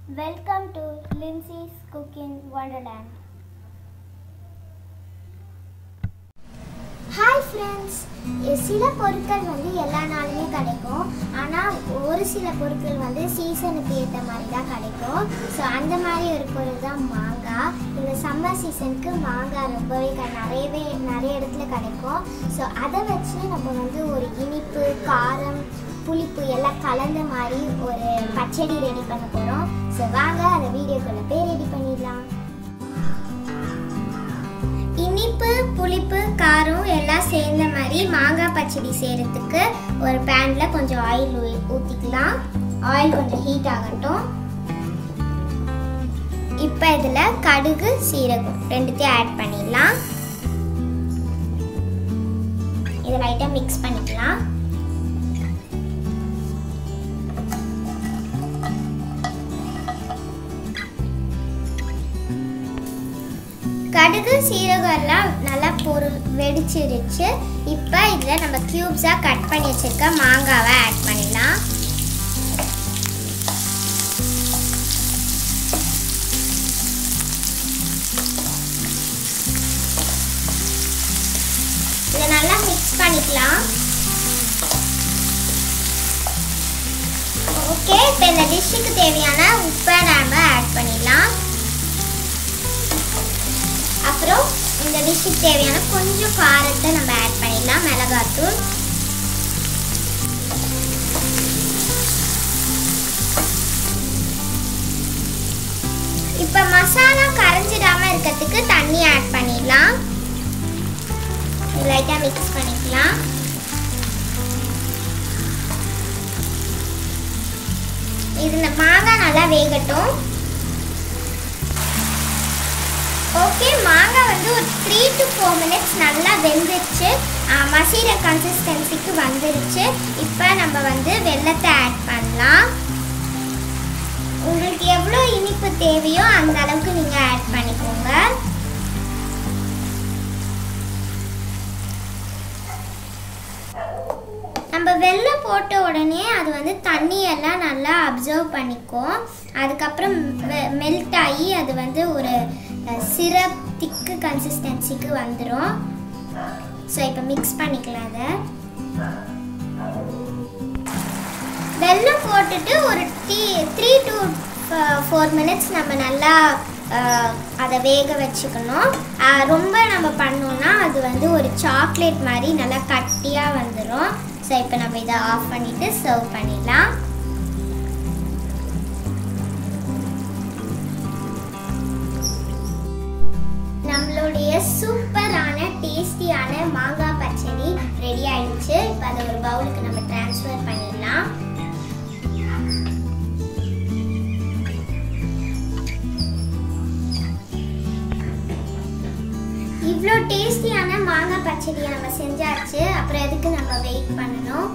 Welcome to Lindsay's Cooking Wonderland. Hi friends சில பொருட்கள் வந்து எல்லா நாளுமே கிடைக்கும் ஆனால் ஒரு சில பொருட்கள் வந்து சீசனுக்கு ஏற்ற மாதிரி தான் கிடைக்கும் ஸோ அந்த மாதிரி ஒரு பொருள் தான் மாங்காய் இந்த சம்மர் சீசனுக்கு மாங்காய் ரொம்பவே க- நிறையவே நிறைய இடத்துல கிடைக்கும் ஸோ அதை வச்சு நம்ம வந்து ஒரு இனிப்பு காரம் புளிப்பு எல்லாம் கலந்த மாதிரி ஒரு பச்சடி ரெடி பண்ண போகிறோம் ஸோ வாங்க அந்த வீடியோக்குள்ளே போய் ரெடி பண்ணிடலாம் இனிப்பு புளிப்பு காரம் எல்லாம் சேர்ந்த மாதிரி மாங்காய் பச்சடி செய்கிறதுக்கு ஒரு பேனில் கொஞ்சம் ஆயில் ஊற்றிக்கலாம் ஆயில் கொஞ்சம் ஹீட் ஆகட்டும் இப்போ இதில் கடுகு சீரகம் ரெண்டுத்தையும் ஆட் பண்ணிடலாம் இதை லைட்டாக மிக்ஸ் பண்ணிக்கலாம் கடுகு சீரகம் எல்லாம் நல்லா பொருள் வெடிச்சிருச்சு இப்போ இதில் நம்ம க்யூப்ஸாக கட் பண்ணி வச்சிருக்க மாங்காவை ஆட் பண்ணிடலாம் இதை நல்லா மிக்ஸ் பண்ணிக்கலாம் ஓகே இப்போ இந்த டிஷ்ஷுக்கு தேவையான உப்பை நாம் ஆட் பண்ணிடலாம் அப்புறம் இந்த டிஷ்ஷுக்கு தேவையான கொஞ்சம் காரத்தை நம்ம ஆட் பண்ணிடலாம் மிளகாத்தூள் இப்போ மசாலா கரைஞ்சிடாம இருக்கிறதுக்கு தண்ணி ஆட் பண்ணிடலாம் லைட்டாக மிக்ஸ் பண்ணிக்கலாம் இது இந்த மாங்காய் நல்லா வேகட்டும் ஓகே மாங்காய் வந்து ஒரு த்ரீ டு ஃபோர் மினிட்ஸ் நல்லா வெந்துருச்சு மசீர கன்சிஸ்டன்சிக்கு வந்துருச்சு இப்போ நம்ம வந்து வெள்ளத்தை ஆட் பண்ணலாம் உங்களுக்கு எவ்வளோ இனிப்பு தேவையோ அந்த அளவுக்கு நீங்கள் ஆட் பண்ணிக்கோங்க நம்ம வெள்ளம் போட்ட உடனே அது வந்து தண்ணியெல்லாம் நல்லா அப்சர்வ் பண்ணிக்கும் அதுக்கப்புறம் மெல்ட் ஆகி அது வந்து ஒரு சிரப் திக்கு கன்சிஸ்டன்சிக்கு வந்துடும் ஸோ இப்போ மிக்ஸ் பண்ணிக்கலாம் அதை வெல்லம் போட்டுட்டு ஒரு three three to four minutes நம்ம நல்லா அஹ், அதை வேக வச்சுக்கணும் அஹ், ரொம்ப நம்ம பண்ணோம்னா அது வந்து ஒரு சாக்லேட் மாதிரி நல்லா கட்டியாக வந்துடும் ஸோ இப்போ நம்ம இதை ஆஃப் பண்ணிவிட்டு சர்வ் பண்ணிடலாம் நம்மளுடைய சூப்பரான டேஸ்டியான மாங்காய் பச்சடி ரெடி ஆயிடுச்சு இப்போ அதை ஒரு பவுலுக்கு நம்ம ட்ரான்ஸ்ஃபர் பண்ணிடலாம் இவ்வளோ டேஸ்டியான மாங்காய் பச்சடியை நம்ம செஞ்சாச்சு அப்புறம் எதுக்கு நம்ம வெயிட் பண்ணணும்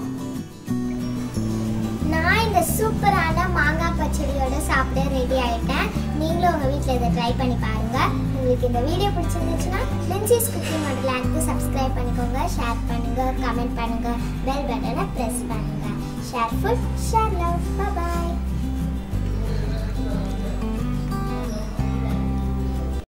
நான் இந்த சூப்பரான மாங்காய் பச்சடியோட சாப்பிட ரெடி ஆயிட்டேன் நீங்களும் உங்கள் வீட்டில் இதை ட்ரை பண்ணி பாருங்க உங்களுக்கு இந்த வீடியோ பிடிச்சிருந்துச்சுன்னா லென்சிஸ் குக்கிங் லேண்ட்க்கு சப்ஸ்கிரைப் பண்ணிக்கோங்க ஷேர் பண்ணுங்க கமெண்ட் பண்ணுங்க பெல் பட்டனை ப்ரெஸ் பண்ணுங்க ஷேர் ஃபுட் ஷேர் லவ் பாய்